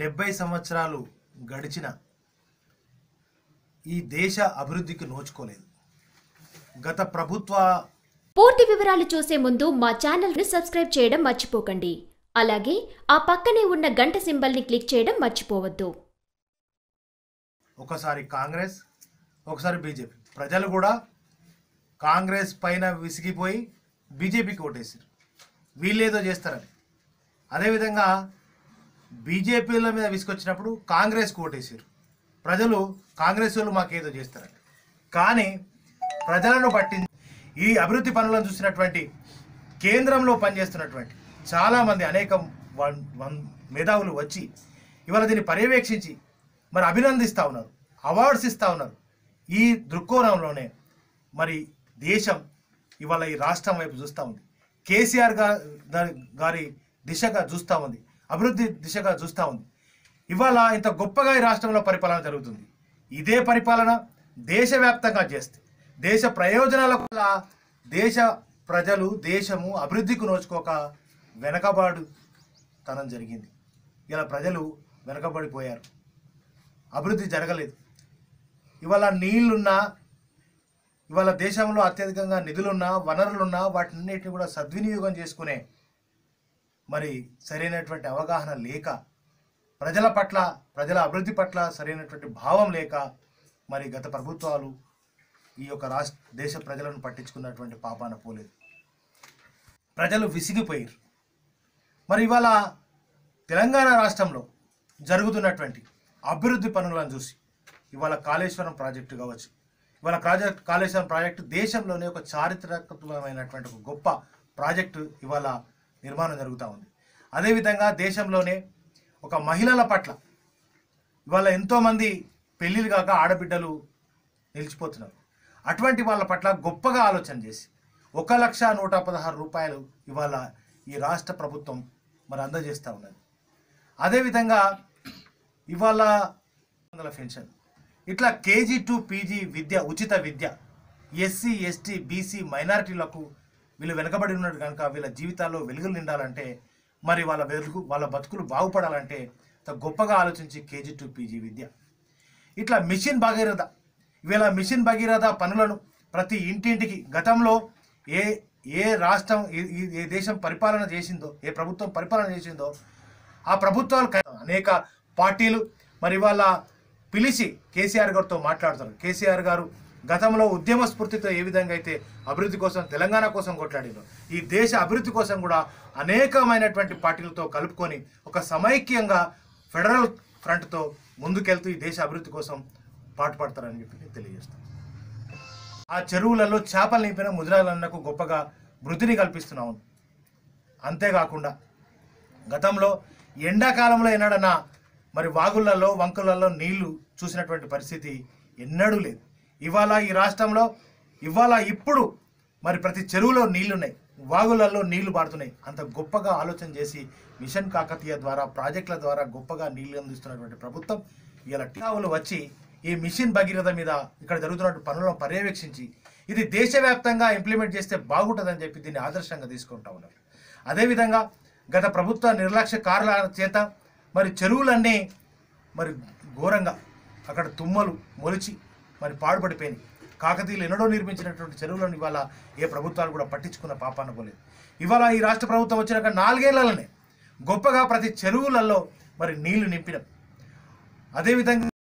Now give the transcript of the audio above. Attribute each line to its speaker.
Speaker 1: డెబ్బై సంవత్సరాలు గడిచిన ఈ దేశ అభివృద్ధికి నోచుకోలేదు గత ప్రభుత్వ
Speaker 2: పూర్తి వివరాలు చూసే ముందు మా ఛానల్ని సబ్స్క్రైబ్ చేయడం మర్చిపోకండి అలాగే ఆ పక్కనే ఉన్న గంట సింబల్ని క్లిక్ చేయడం మర్చిపోవద్దు
Speaker 1: ఒకసారి కాంగ్రెస్ ఒకసారి బీజేపీ ప్రజలు కూడా కాంగ్రెస్ పైన విసిగిపోయి బీజేపీకి ఓటేసారు వీళ్ళేదో చేస్తారని అదేవిధంగా బీజేపీల మీద విసుకొచ్చినప్పుడు కాంగ్రెస్కి ఓటేసారు ప్రజలు కాంగ్రెస్ వాళ్ళు మాకేదో చేస్తారని కానీ ప్రజలను పట్టి ఈ అభివృద్ధి పనులను చూసినటువంటి కేంద్రంలో పనిచేస్తున్నటువంటి చాలామంది అనేక వన్- వన్ మేధావులు వచ్చి ఇవాళ దీన్ని పర్యవేక్షించి మరి అభినందిస్తూ ఉన్నారు అవార్డ్స్ ఇస్తూ ఉన్నారు ఈ దృక్కోణంలోనే మరి దేశం ఇవాళ ఈ రాష్ట్రం వైపు చూస్తూ ఉంది కేసీఆర్ గా- దా- గారి దిశగా చూస్తూ ఉంది అభివృద్ధి దిశగా చూస్తూ ఉంది ఇవాళ ఇంత గొప్పగా ఈ రాష్ట్రంలో పరిపాలన జరుగుతుంది ఇదే పరిపాలన దేశవ్యాప్తంగా చేస్తే దేశ ప్రయోజనాల వల్ల దేశ ప్రజలు దేశము అభివృద్ధికి నోచుకోక వెనకబాటు తనం జరిగింది ఇలా ప్రజలు వెనకబడిపోయారు అభివృద్ధి జరగలేదు ఇవాళ నీళ్లున్నా ఇవాళ దేశంలో అత్యధికంగా నిధులున్నా వనరులున్నా వాటిన్నిటిని కూడా సద్వినియోగం చేసుకునే మరి సరైనటువంటి అవగాహన లేక ప్రజల పట్ల ప్రజల అభివృద్ధి పట్ల సరైనటువంటి భావం లేక మరి గత ప్రభుత్వాలు ఈ యొక్క రాష్ట్ర దేశ ప్రజలను పట్టించుకున్నటువంటి పాపాన పోలేదు ప్రజలు విసిగిపోయారు మరి ఇవాళ తెలంగాణ రాష్ట్రంలో జరుగుతున్నటువంటి అభివృద్ధి పనులను చూసి ఇవాళ కాళేశ్వరం ప్రాజెక్టు కావచ్చు ఇవాళ ప్రాజెక్ట్ కాళేశ్వరం ప్రాజెక్టు దేశంలోనే ఒక చారిత్రాత్మకమైనటువంటి ఒక గొప్ప ప్రాజెక్టు ఇవాళ నిర్మాణం జరుగుతూ ఉంది అదేవిధంగా దేశంలోనే ఒక మహిళల పట్ల ఇవాళ ఎంతోమంది పెళ్ళిళ్ళు కాక ఆడబిడ్డలు నిలిచిపోతున్నారు అటువంటి వాళ్ళ పట్ల గొప్పగా ఆలోచన చేసి ఒక లక్ష నూట పదహారు రూపాయలు ఇవాళ ఈ రాష్ట్ర ప్రభుత్వం మరి అందజేస్తూ ఉన్నది అదేవిధంగా ఇవాళ వందల పెన్షన్ ఇట్లా కేజీ టు పీజీ విద్య ఉచిత విద్య ఎస్సీ ఎస్టీ బీసీ మైనారిటీలకు వీళ్ళు వెనకబడి ఉన్నట్టు కనుక వీళ్ళ జీవితాల్లో వెలుగులు నిండాలంటే మరి వాళ్ళ వెలుగు వాళ్ళ బతుకులు బాగుపడాలంటే ఇంత గొప్పగా ఆలోచించి కేజీ టు పీజీ విద్య ఇట్లా మిషన్ భగీరథ ఇవాళ మిషన్ భగీరథ పనులను ప్రతి ఇంటింటికి గతంలో ఏ ఏ రాష్ట్రం ఏ- ఏ- ఏ దేశం పరిపాలన చేసిందో ఏ ప్రభుత్వం పరిపాలన చేసిందో ఆ ప్రభుత్వాలు క- అనేక పార్టీలు మరి ఇవాళ పిలిచి కేసీఆర్ గారితో మాట్లాడతారు కేసీఆర్ గారు గతంలో ఉద్యమ స్ఫూర్తితో ఏ విధంగా అయితే అభివృద్ధి కోసం తెలంగాణ కోసం కొట్లాడారో ఈ దేశ అభివృద్ధి కోసం కూడా అనేకమైనటువంటి పార్టీలతో కలుపుకొని ఒక సమైక్యంగా ఫెడరల్ ఫ్రంట్తో ముందుకెళ్తూ ఈ దేశ అభివృద్ధి కోసం పాటుపడతారని చెప్పి నేను తెలియజేస్తాను ఆ చెరువులలో చేపలు నింపిన ముద్రాలన్నకు గొప్పగా వృద్ధిని కల్పిస్తున్నాము అంతేకాకుండా గతంలో ఎండాకాలంలో ఎన్నడన్నా మరి వాగులలో వంకలలో నీళ్లు చూసినటువంటి పరిస్థితి ఎన్నడూ లేదు ఇవాళ ఈ రాష్ట్రంలో ఇవాళ ఇప్పుడు మరి ప్రతి చెరువులో నీళ్లున్నాయి వాగులలో నీళ్లు పారుతున్నాయి అంత గొప్పగా ఆలోచన చేసి మిషన్ కాకతీయ ద్వారా ప్రాజెక్టుల ద్వారా గొప్పగా నీళ్లు అందిస్తున్నటువంటి ప్రభుత్వం ఇలా టీకావులు వచ్చి ఈ మిషన్ భగీరథ మీద ఇక్కడ జరుగుతున్న పనులను పర్యవేక్షించి ఇది దేశవ్యాప్తంగా ఇంప్లిమెంట్ చేస్తే బాగుంటుందని చెప్పి దీన్ని ఆదర్శంగా తీసుకుంటా ఉన్నారు అదేవిధంగా గత ప్రభుత్వ నిర్లక్ష్య కారణాల చేత మరి చెరువులన్నీ మరి ఘోరంగా అక్కడ తుమ్మలు మొలిచి మరి పాడుపడిపోయినాయి కాకతీయులు ఎన్నడో నిర్మించినటువంటి చెరువులను ఇవాళ ఏ ప్రభుత్వాలు కూడా పట్టించుకున్న పాపాన పోలేదు ఇవాళ ఈ రాష్ట్ర ప్రభుత్వం వచ్చినాక నాలుగేళ్లలోనే గొప్పగా ప్రతి చెరువులలో మరి నీళ్లు నింపినాం అదేవిధంగా